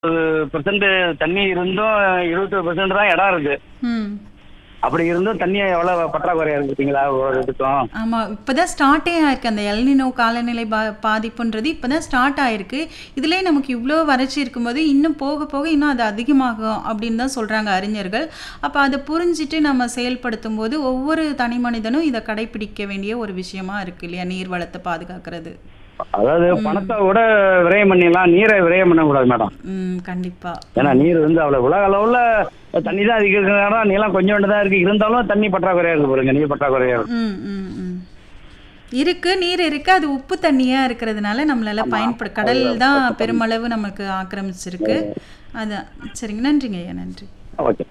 Percent தண்ணி இருந்தும் இருபத்தி பெர்சன்ட் தான் இடம் இருக்கு ம் அப்படி இருந்தும் தண்ணி எவ்வளவு பற்றாக்குறையா இருக்கு பார்த்தீங்களா ஒரு இதுக்கும் ஆமா இப்பதான் ஸ்டார்ட்டே ஆயிருக்கு அந்த எல்னினோ காலநிலை பா பாதிப்புன்றது இப்பதான் ஸ்டார்ட் ஆயிருக்கு இதுலயே நமக்கு இவ்வளோ வறட்சி இருக்கும்போது இன்னும் போக போக இன்னும் அது அதிகமாகும் அப்படின்னு தான் சொல்றாங்க அறிஞர்கள் அப்ப அதை புரிஞ்சிட்டு நம்ம செயல்படுத்தும் போது ஒவ்வொரு தனி மனிதனும் இதை கடைபிடிக்க வேண்டிய ஒரு விஷயமா இருக்கு இல்லையா நீர் வளத்தை பாதுகாக்கிறது அதாவது பணத்தை விட விரயம் பண்ணிடலாம் நீரை விரயம் பண்ணக்கூடாது மேடம் ம் கண்டிப்பா ஏன்னா நீர் வந்து அவ்வளவு உலக அளவுல தண்ணி தான் அதிகம் இருக்கிற நீளம் கொஞ்சம் தான் இருக்கு இருந்தாலும் தண்ணி பற்றாக்குறையா இருக்கு பாருங்க நீர் பற்றாக்குறையா இருக்கு ம் ம் ம் இருக்கு நீர் இருக்கு அது உப்பு தண்ணியா இருக்கிறதுனால நம்மளால பயன்பட கடல் தான் பெருமளவு நமக்கு ஆக்கிரமிச்சிருக்கு அதான் சரிங்க நன்றிங்க ஐயா நன்றி ஓகே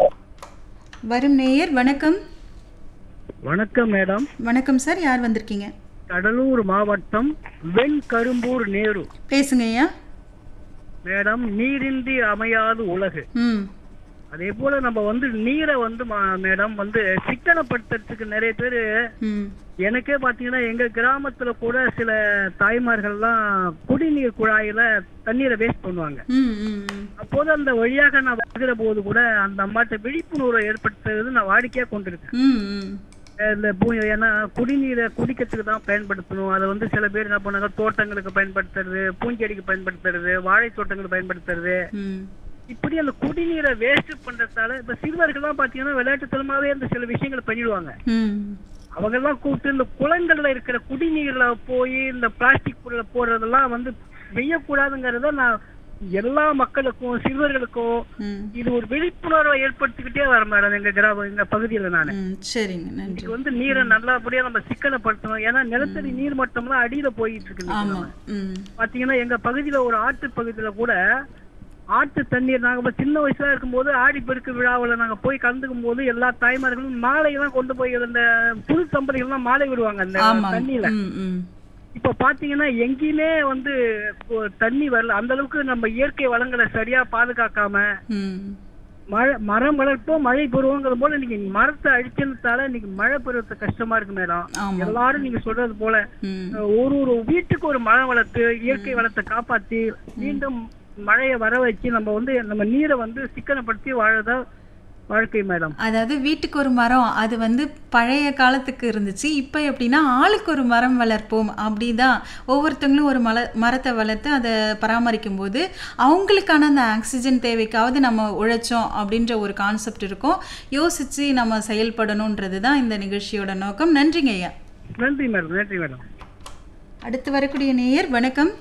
வரும் நேயர் வணக்கம் வணக்கம் மேடம் வணக்கம் சார் யார் வந்திருக்கீங்க கடலூர் மாவட்டம் வெண்கரும்பூர் நேரு பேசுங்க ஐயா மேடம் நீரின்றி அமையாது உலகு ம் அதே போல நம்ம வந்து நீரை வந்து மா- மேடம் வந்து சிக்கனப்படுத்துறதுக்கு நிறைய பேர் ம் எனக்கே பாத்தீங்கன்னா எங்க கிராமத்துல கூட சில தாய்மார்கள்லாம் குடிநீர் குழாயில தண்ணீரை வேஸ்ட் பண்ணுவாங்க ம் ம் ம். அப்போது அந்த வழியாக நான் வருகிற போது கூட அந்த அம்மாட்ட விழிப்புணர்வை ஏற்படுத்துறது நான் வாடிக்கையா கொண்டிருக்கேன் ம் ம் இந்த பூ ஏன்னா குடிநீரை குடிக்கிறதுக்கு தான் பயன்படுத்தணும் அதை வந்து சில பேர் என்ன பண்ணாங்க தோட்டங்களுக்கு பயன்படுத்துறது பூஞ்செடிக்கு பயன்படுத்துறது வாழை தோட்டங்களுக்கு பயன்படுத்துறது ம் இப்படி அந்த குடிநீரை வேஸ்ட் பண்றதால இப்ப சிறுவர்கள்லாம் பாத்தீங்கன்னா விளையாட்டுத்தனமாவே அந்த சில விஷயங்களை பண்ணிடுவாங்க ம் அவங்க எல்லாம் கூப்பிட்டு இந்த குளங்கள்ல இருக்கிற குடிநீர்ல போய் இந்த பிளாஸ்டிக் பொருளை போடுறதெல்லாம் வந்து செய்யக்கூடாதுங்கிறத நான் எல்லா மக்களுக்கும் சிறுவர்களுக்கும் ம் இது ஒரு விழிப்புணர்வை ஏற்படுத்திக்கிட்டே வர மேடம் எங்க கிராமம் எங்க பகுதியில நான் ம் சரிங்க நன்றி இதுக்கு வந்து நீரை நல்லபடியா நம்ம சிக்கனப்படுத்தணும் ஏன்னா நிலத்தடி நீர் மட்டம்லாம் அடியில போயிட்டு இருக்கு இன்னைக்கு ஆமா நம்ம. ம் பாத்தீங்கன்னா எங்க பகுதியில ஒரு ஆற்று பகுதியில கூட ஆற்று தண்ணீர் நாங்க இப்ப சின்ன வயசுல இருக்கும்போது ஆடிப்பெருக்கு விழாவுல நாங்க போய் கலந்துக்கும் போது எல்லா தாய்மார்களும் மாலையெல்லாம் கொண்டு போய் அந்த புது தம்பதிகள்லாம் மாலை விடுவாங்க அந்த ஆமா தண்ணியில ம் ம் இப்ப பாத்தீங்கன்னா எங்கேயுமே வந்து இப்போ தண்ணி வரல அந்த அளவுக்கு நம்ம இயற்கை வளங்களை சரியா பாதுகாக்காம ம் மழை மரம் வளர்ப்போம் மழை பெறுவோங்கிற போல இன்னைக்கு மரத்தை அழிச்சதுனால இன்னைக்கு மழை பெறுவது கஷ்டமா இருக்கு மேடம் ஆமா எல்லாரும் நீங்க சொல்றது போல ம் அஹ், ஒரு ஒரு வீட்டுக்கு ஒரு மரம் வளர்த்து இயற்கை வளத்தை காப்பாத்தி மீண்டும் மழையை வர வச்சு நம்ம வந்து நம்ம நீரை வந்து சிக்கனப்படுத்தி வாழதா வாழ்க்கை மேடம் அதாவது வீட்டுக்கு ஒரு மரம் அது வந்து பழைய காலத்துக்கு இருந்துச்சு இப்போ எப்படின்னா ஆளுக்கு ஒரு மரம் வளர்ப்போம் அப்படிதான் ஒவ்வொருத்தங்களும் ஒரு மல மரத்தை வளர்த்து அதை பராமரிக்கும் போது அவங்களுக்கான அந்த ஆக்சிஜன் தேவைக்காவது நம்ம உழைச்சோம் அப்படின்ற ஒரு கான்செப்ட் இருக்கும் யோசிச்சு நம்ம செயல்படணுன்றது தான் இந்த நிகழ்ச்சியோட நோக்கம் நன்றிங்க ஐயா நன்றி மேடம் நன்றி மேடம் அடுத்து வரக்கூடிய நேயர் வணக்கம்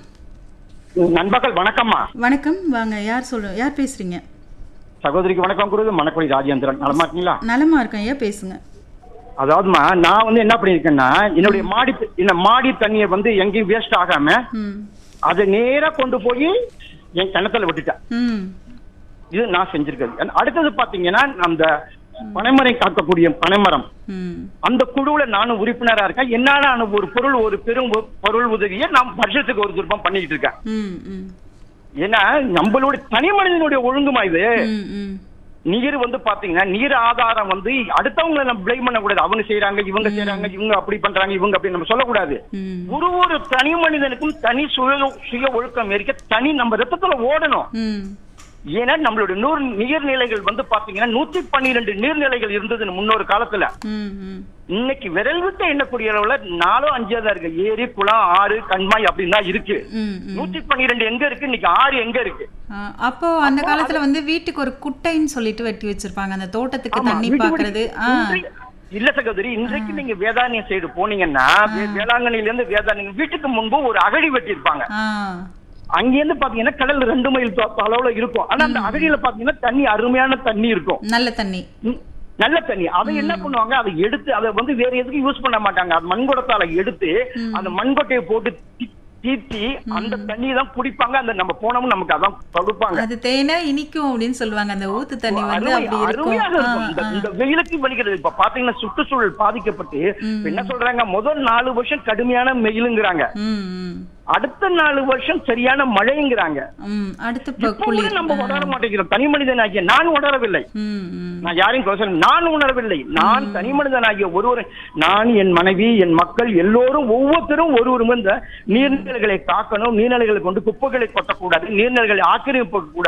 நண்பர்கள் வணக்கம்மா வணக்கம் வாங்க யார் சொல்ல யார் பேசுறீங்க சகோதரிக்கு வணக்கம் கூறுது மணக்குடி ராஜேந்திரன் நலமா இருக்கீங்களா நலமா இருக்கேன் ஐயா பேசுங்க அதாவதுமா நான் வந்து என்ன பண்ணிருக்கேன்னா என்னுடைய மாடி இந்த மாடி தண்ணியை வந்து எங்கேயும் வேஸ்ட் ஆகாம ம் அதை நேரா கொண்டு போய் என் கிணத்துல விட்டுட்டேன் ம் இது நான் செஞ்சிருக்கேன் அடுத்தது பாத்தீங்கன்னா அந்த பனைமரம் காக்கக்கூடிய பனைமரம் ம் அந்த குழுவுல நானும் உறுப்பினரா இருக்கேன் என்னால ஒரு பொருள் ஒரு பெரும் ஒ- பொருள் உதவியை நான் வருஷத்துக்கு ஒரு திருப்பம் பண்ணிட்டு இருக்கேன் ம் ம் ஏன்னா நம்மளுடைய தனி மனிதனுடைய ஒழுங்குமா இது ம் ம் நீர் வந்து பாத்தீங்கன்னா நீர் ஆதாரம் வந்து அடுத்தவங்களை நம்ம பிளேம் பண்ணக்கூடாது அவங்க செய்யறாங்க இவங்க செய்யறாங்க இவங்க அப்படி பண்றாங்க இவங்க அப்படி நம்ம சொல்லக்கூடாது ம் ஒரு ஒரு தனி மனிதனுக்கும் தனி சுய சுய ஒழுக்கம் இருக்க தனி நம்ம ரத்தத்துல ஓடணும் ம் ஏன்னா நம்மளுடைய நூறு நீர்நிலைகள் வந்து பாத்தீங்கன்னா நூத்தி பன்னிரெண்டு நீர்நிலைகள் இருந்தது முன்னொரு காலத்துல ம் ம் இன்னைக்கு விரல் விட்டு எண்ணக்கூடிய அளவுல நாலும் அஞ்சா தான் இருக்கு ஏரி குளம் ஆறு கண்மாய் அப்படின்னு தான் இருக்கு ம் ம் நூத்தி பன்னிரெண்டு எங்க இருக்கு இன்னைக்கு ஆறு எங்க இருக்கு ஆ, அப்போ அந்த காலத்துல வந்து வீட்டுக்கு ஒரு குட்டைன்னு சொல்லிட்டு வெட்டி வச்சிருப்பாங்க அந்த தோட்டத்துக்கு ஆமா, தண்ணி வீட்டு பாக்குறது ஆ இன்றை- இல்ல சகோதரி இன்றைக்கு நீங்க வேதாரண்யம் சைடு போனீங்கன்னா வே- வேளாங்கண்ணில இருந்து வேதாரண்யம் வீட்டுக்கு முன்பு ஒரு அகழி வெட்டியிருப்பாங்க ஆ அங்க இருந்து பாத்தீங்கன்னா கடல் ரெண்டு மைல் தொ- அளவுல இருக்கும் ஆனா அந்த அகழியில பாத்தீங்கன்னா தண்ணி அருமையான தண்ணி இருக்கும் நல்ல தண்ணி ம், நல்ல தண்ணி அதை என்ன பண்ணுவாங்க அதை எடுத்து அதை வந்து வேற எதுக்கும் யூஸ் பண்ண மாட்டாங்க அது மண்குடத்தால எடுத்து அந்த மண்கொட்டையை போட்டு தி- தீத்தி அந்த தண்ணி தான் குடிப்பாங்க அந்த நம்ம போனோம்னு நமக்கு அதான் கொடுப்பாங்க அது தேனா இனிக்கும் அப்படின்னு சொல்லுவாங்க அந்த ஊத்து தண்ணி வந்து அருமை- அப்படி இருக்கும் அருமையாக ஆ, இருக்கும். இந்த- ஆ. இந்த வெயிலுக்கு வலிக்கிறது இப்ப பாத்தீங்கன்னா சுற்றுச்சூழல் பாதிக்கப்பட்டு இப்ப என்ன சொல்றாங்க முதல் நாலு வருஷம் கடுமையான வெயிலுங்கிறாங்க ம் ம் அடுத்த நாலு வருஷம் சரியான மழைங்கிறாங்க ம் அடுத்து இப்ப இப்போ கூட குளிர் நம்ம உணர மாட்டேங்கிறோம் தனி மனிதனாகிய நான் உணரவில்லை ம் ம் நான் யாரையும் குறை சொல்ல நான் உணரவில்லை நான் தனி மனிதனாகிய ஒருவர் நான் என் மனைவி என் மக்கள் எல்லோரும் ஒவ்வொருத்தரும் ஒருவரும் இந்த நீர்நிலைகளை காக்கணும் நீர்நிலைகளை கொண்டு குப்பைகளை கொட்டக்கூடாது நீர்நிலைகளை ஆக்கிரமிப்பு கூடாது